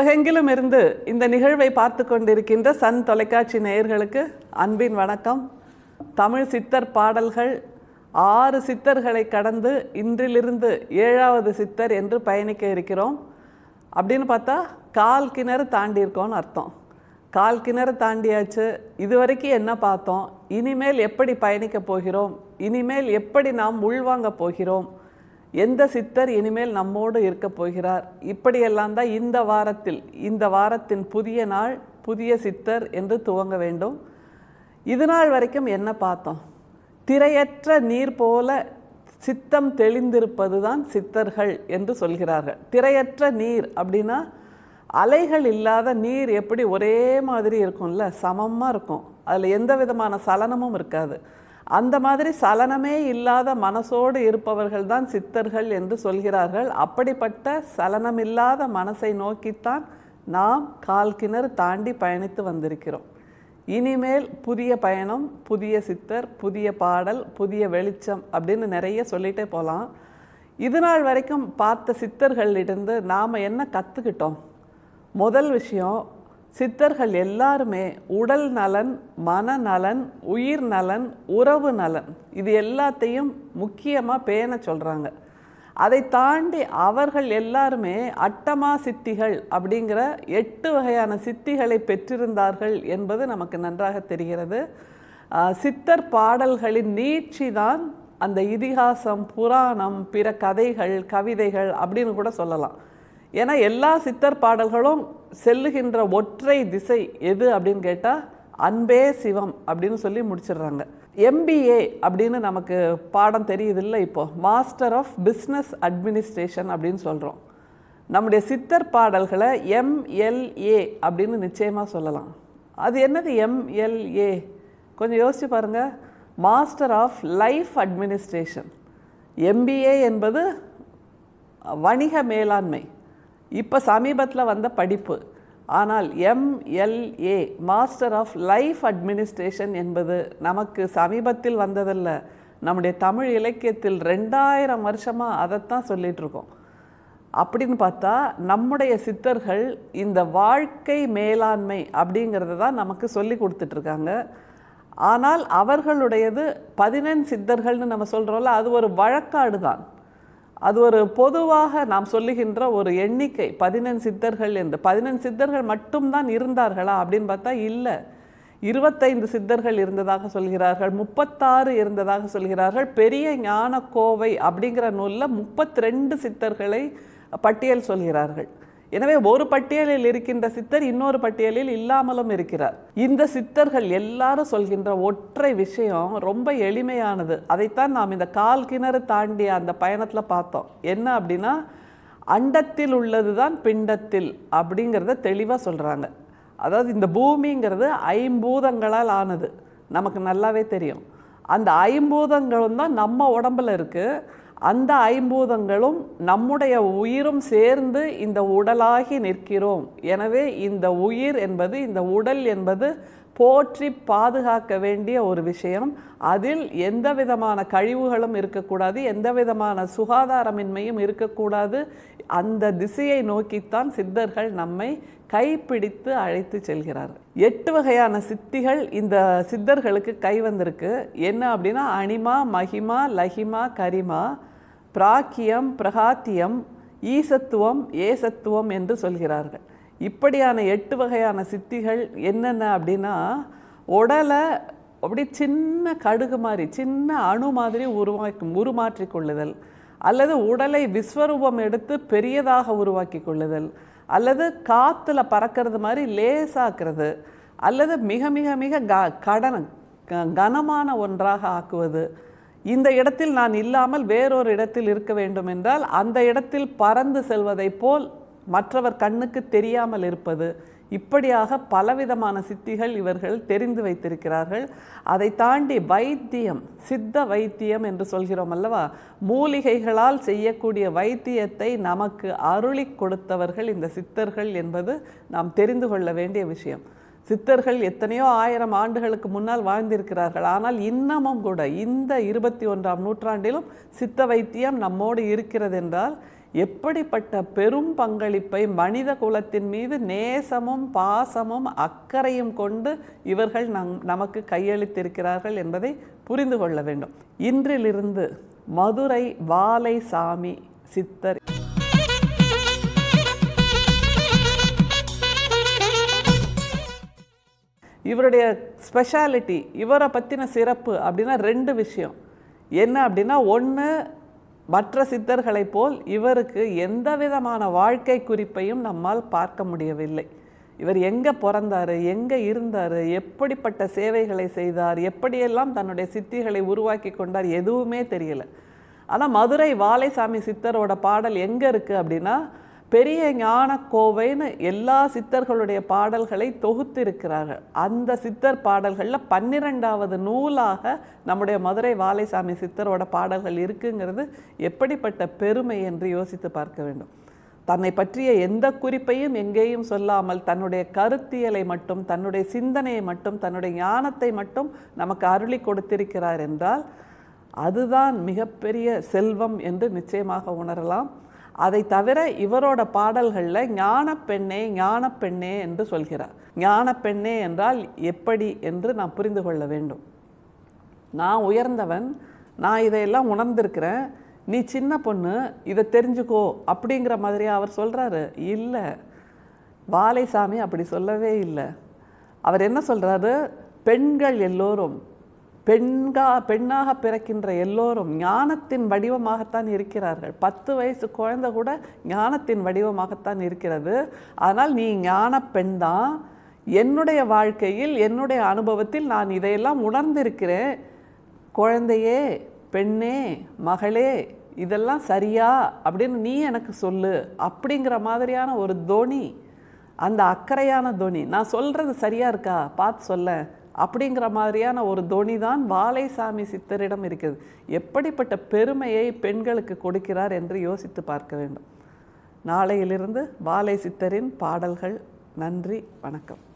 உலகெங்கிலும் இருந்து இந்த நிகழ்வை பார்த்து கொண்டிருக்கின்ற சன் தொலைக்காட்சி நேயர்களுக்கு அன்பின் வணக்கம் தமிழ் சித்தர் பாடல்கள் ஆறு சித்தர்களை கடந்து இன்றிலிருந்து ஏழாவது சித்தர் என்று பயணிக்க இருக்கிறோம் அப்படின்னு பார்த்தா கால் கிணறு தாண்டி இருக்கோம்னு அர்த்தம் கால் கிணறு தாண்டியாச்சு இதுவரைக்கும் என்ன பார்த்தோம் இனிமேல் எப்படி பயணிக்க போகிறோம் இனிமேல் எப்படி நாம் உள்வாங்க போகிறோம் எந்த சித்தர் இனிமேல் நம்மோடு இருக்க போகிறார் இப்படியெல்லாம் தான் இந்த வாரத்தில் இந்த வாரத்தின் புதிய நாள் புதிய சித்தர் என்று துவங்க வேண்டும் இது நாள் வரைக்கும் என்ன பார்த்தோம் திரையற்ற நீர் போல சித்தம் தெளிந்திருப்பது தான் சித்தர்கள் என்று சொல்கிறார்கள் திரையற்ற நீர் அப்படின்னா அலைகள் இல்லாத நீர் எப்படி ஒரே மாதிரி இருக்கும்ல சமமாக இருக்கும் அதில் எந்த விதமான சலனமும் இருக்காது அந்த மாதிரி சலனமே இல்லாத மனசோடு இருப்பவர்கள் தான் சித்தர்கள் என்று சொல்கிறார்கள் அப்படிப்பட்ட சலனமில்லாத மனசை நோக்கித்தான் நாம் கால் கிணறு தாண்டி பயணித்து வந்திருக்கிறோம் இனிமேல் புதிய பயணம் புதிய சித்தர் புதிய பாடல் புதிய வெளிச்சம் அப்படின்னு நிறைய சொல்லிட்டே போகலாம் இது நாள் வரைக்கும் பார்த்த சித்தர்களிலிருந்து நாம் என்ன கற்றுக்கிட்டோம் முதல் விஷயம் சித்தர்கள் எல்லாருமே உடல் நலன் மனநலன் உயிர் நலன் உறவு நலன் இது எல்லாத்தையும் முக்கியமாக பேண சொல்கிறாங்க அதை தாண்டி அவர்கள் எல்லாருமே அட்டமா சித்திகள் அப்படிங்கிற எட்டு வகையான சித்திகளை பெற்றிருந்தார்கள் என்பது நமக்கு நன்றாக தெரிகிறது ஆஹ் சித்தர் பாடல்களின் நீட்சி தான் அந்த இதிகாசம் புராணம் பிற கதைகள் கவிதைகள் அப்படின்னு கூட சொல்லலாம் ஏன்னா எல்லா சித்தர் பாடல்களும் செல்லுகின்ற ஒற்றை திசை எது அப்படின்னு கேட்டால் அன்பே சிவம் அப்படின்னு சொல்லி முடிச்சிடுறாங்க எம்பிஏ அப்படின்னு நமக்கு பாடம் தெரியுதில்ல இப்போ மாஸ்டர் ஆஃப் பிஸ்னஸ் அட்மினிஸ்ட்ரேஷன் அப்படின்னு சொல்கிறோம் நம்முடைய சித்தர் பாடல்களை எம்எல்ஏ அப்படின்னு நிச்சயமாக சொல்லலாம் அது என்னது எம்எல்ஏ கொஞ்சம் யோசிச்சு பாருங்கள் master of life administration MBA என்பது வணிக மேலாண்மை இப்போ சமீபத்தில் வந்த படிப்பு ஆனால் MLA master of life administration என்பது நமக்கு சமீபத்தில் வந்ததல்ல நம்முடைய தமிழ் இலக்கியத்தில் ரெண்டாயிரம் வருஷமாக அதைத்தான் சொல்லிட்டு இருக்கோம் அப்படின்னு பார்த்தா நம்முடைய சித்தர்கள் இந்த வாழ்க்கை மேலாண்மை அப்படிங்கிறத தான் நமக்கு சொல்லி கொடுத்துட்ருக்காங்க ஆனால் அவர்களுடையது பதினெண் சித்தர்கள்னு நம்ம சொல்கிறோம்ல அது ஒரு வழக்காடு தான் அது ஒரு பொதுவாக நாம் சொல்லுகின்ற ஒரு எண்ணிக்கை பதினெண் சித்தர்கள் என்று பதினெண் சித்தர்கள் மட்டும்தான் இருந்தார்களா அப்படின்னு பார்த்தா இல்லை இருபத்தைந்து சித்தர்கள் இருந்ததாக சொல்கிறார்கள் முப்பத்தாறு இருந்ததாக சொல்கிறார்கள் பெரிய ஞான கோவை அப்படிங்கிற நூலில் முப்பத்தி ரெண்டு சித்தர்களை பட்டியல் சொல்கிறார்கள் எனவே ஒரு பட்டியலில் இருக்கின்ற சித்தர் இன்னொரு பட்டியலில் இல்லாமலும் இருக்கிறார் இந்த சித்தர்கள் எல்லாரும் சொல்கின்ற ஒற்றை விஷயம் ரொம்ப எளிமையானது அதைத்தான் நாம் இந்த கால் கிணறு தாண்டிய அந்த பயணத்தில் பார்த்தோம் என்ன அப்படின்னா அண்டத்தில் உள்ளது தான் பிண்டத்தில் அப்படிங்கிறத தெளிவாக சொல்கிறாங்க அதாவது இந்த பூமிங்கிறது ஐம்பூதங்களால் ஆனது நமக்கு நல்லாவே தெரியும் அந்த ஐம்பூதங்களும் தான் நம்ம உடம்புல இருக்குது அந்த ஐம்பூதங்களும் நம்முடைய உயிரும் சேர்ந்து இந்த உடலாகி நிற்கிறோம் எனவே இந்த உயிர் என்பது இந்த உடல் என்பது போற்றி பாதுகாக்க வேண்டிய ஒரு விஷயம் அதில் எந்த விதமான கழிவுகளும் இருக்கக்கூடாது எந்த விதமான சுகாதாரமின்மையும் இருக்கக்கூடாது அந்த திசையை நோக்கித்தான் சித்தர்கள் நம்மை கைப்பிடித்து அழைத்து செல்கிறார்கள் எட்டு வகையான சித்திகள் இந்த சித்தர்களுக்கு கை வந்திருக்கு என்ன அப்படின்னா அனிமா மகிமா லஹிமா கரிமா பிராக்கியம் பிரகாத்தியம் ஈசத்துவம் ஏசத்துவம் என்று சொல்கிறார்கள் இப்படியான எட்டு வகையான சித்திகள் என்னென்ன அப்படின்னா உடலை அப்படி சின்ன கடுகு மாதிரி சின்ன அணு மாதிரி உருவாக்கும் உருமாற்றி கொள்ளுதல் அல்லது உடலை விஸ்வரூபம் எடுத்து பெரியதாக உருவாக்கி கொள்ளுதல் அல்லது காற்றுல பறக்கிறது மாதிரி லேசாக்குறது அல்லது மிக மிக மிக க கடன கனமான ஒன்றாக ஆக்குவது இந்த இடத்தில் நான் இல்லாமல் வேறொரு இடத்தில் இருக்க வேண்டும் என்றால் அந்த இடத்தில் பறந்து செல்வதைப் போல் மற்றவர் கண்ணுக்கு தெரியாமல் இருப்பது இப்படியாக பலவிதமான சித்திகள் இவர்கள் தெரிந்து வைத்திருக்கிறார்கள் அதை தாண்டி வைத்தியம் சித்த வைத்தியம் என்று சொல்கிறோம் அல்லவா மூலிகைகளால் செய்யக்கூடிய வைத்தியத்தை நமக்கு அருளி கொடுத்தவர்கள் இந்த சித்தர்கள் என்பது நாம் தெரிந்து கொள்ள வேண்டிய விஷயம் சித்தர்கள் எத்தனையோ ஆயிரம் ஆண்டுகளுக்கு முன்னால் வாழ்ந்திருக்கிறார்கள் ஆனால் இன்னமும் கூட இந்த இருபத்தி ஒன்றாம் நூற்றாண்டிலும் சித்த வைத்தியம் நம்மோடு இருக்கிறது என்றால் எப்படிப்பட்ட பெரும் பங்களிப்பை மனித குலத்தின் மீது நேசமும் பாசமும் அக்கறையும் கொண்டு இவர்கள் நம் நமக்கு கையளித்திருக்கிறார்கள் என்பதை புரிந்து கொள்ள வேண்டும் இன்றிலிருந்து மதுரை வாலை சாமி சித்தர் இவருடைய ஸ்பெஷாலிட்டி இவரை பற்றின சிறப்பு அப்படின்னா ரெண்டு விஷயம் என்ன அப்படின்னா ஒன்று மற்ற சித்தர்களைப் போல் இவருக்கு எந்த விதமான வாழ்க்கை குறிப்பையும் நம்மால் பார்க்க முடியவில்லை இவர் எங்கே பிறந்தார் எங்கே இருந்தார் எப்படிப்பட்ட சேவைகளை செய்தார் எப்படியெல்லாம் தன்னுடைய சித்திகளை உருவாக்கி கொண்டார் எதுவுமே தெரியல ஆனால் மதுரை வாலைசாமி சித்தரோட பாடல் எங்கே இருக்குது அப்படின்னா பெரிய ஞானக்கோவைன்னு எல்லா சித்தர்களுடைய பாடல்களை தொகுத்திருக்கிறார்கள் அந்த சித்தர் பாடல்களில் பன்னிரெண்டாவது நூலாக நம்முடைய மதுரை வாலைசாமி சித்தரோட பாடல்கள் இருக்குங்கிறது எப்படிப்பட்ட பெருமை என்று யோசித்து பார்க்க வேண்டும் தன்னை பற்றிய எந்த குறிப்பையும் எங்கேயும் சொல்லாமல் தன்னுடைய கருத்தியலை மட்டும் தன்னுடைய சிந்தனையை மட்டும் தன்னுடைய ஞானத்தை மட்டும் நமக்கு அருளி கொடுத்திருக்கிறார் என்றால் அதுதான் மிகப்பெரிய செல்வம் என்று நிச்சயமாக உணரலாம் அதை தவிர இவரோட பாடல்களில் ஞான பெண்ணே ஞான பெண்ணே என்று சொல்கிறார் ஞான பெண்ணே என்றால் எப்படி என்று நாம் புரிந்து கொள்ள வேண்டும் நான் உயர்ந்தவன் நான் இதையெல்லாம் உணர்ந்திருக்கிறேன் நீ சின்ன பொண்ணு இதை தெரிஞ்சுக்கோ அப்படிங்கிற மாதிரி அவர் சொல்கிறாரு இல்லை வாலைசாமி அப்படி சொல்லவே இல்லை அவர் என்ன சொல்கிறாரு பெண்கள் எல்லோரும் பெண்கா பெண்ணாக பிறக்கின்ற எல்லோரும் ஞானத்தின் வடிவமாகத்தான் இருக்கிறார்கள் பத்து வயசு குழந்தை கூட ஞானத்தின் வடிவமாகத்தான் இருக்கிறது ஆனால் நீ ஞான பெண் தான் என்னுடைய வாழ்க்கையில் என்னுடைய அனுபவத்தில் நான் இதையெல்லாம் உணர்ந்திருக்கிறேன் குழந்தையே பெண்ணே மகளே இதெல்லாம் சரியா அப்படின்னு நீ எனக்கு சொல்லு அப்படிங்கிற மாதிரியான ஒரு தோனி அந்த அக்கறையான தோனி நான் சொல்கிறது சரியா இருக்கா பார்த்து சொல்ல அப்படிங்கிற மாதிரியான ஒரு தொனி தான் வாலைசாமி சித்தரிடம் இருக்குது எப்படிப்பட்ட பெருமையை பெண்களுக்கு கொடுக்கிறார் என்று யோசித்து பார்க்க வேண்டும் நாளையிலிருந்து வாலை சித்தரின் பாடல்கள் நன்றி வணக்கம்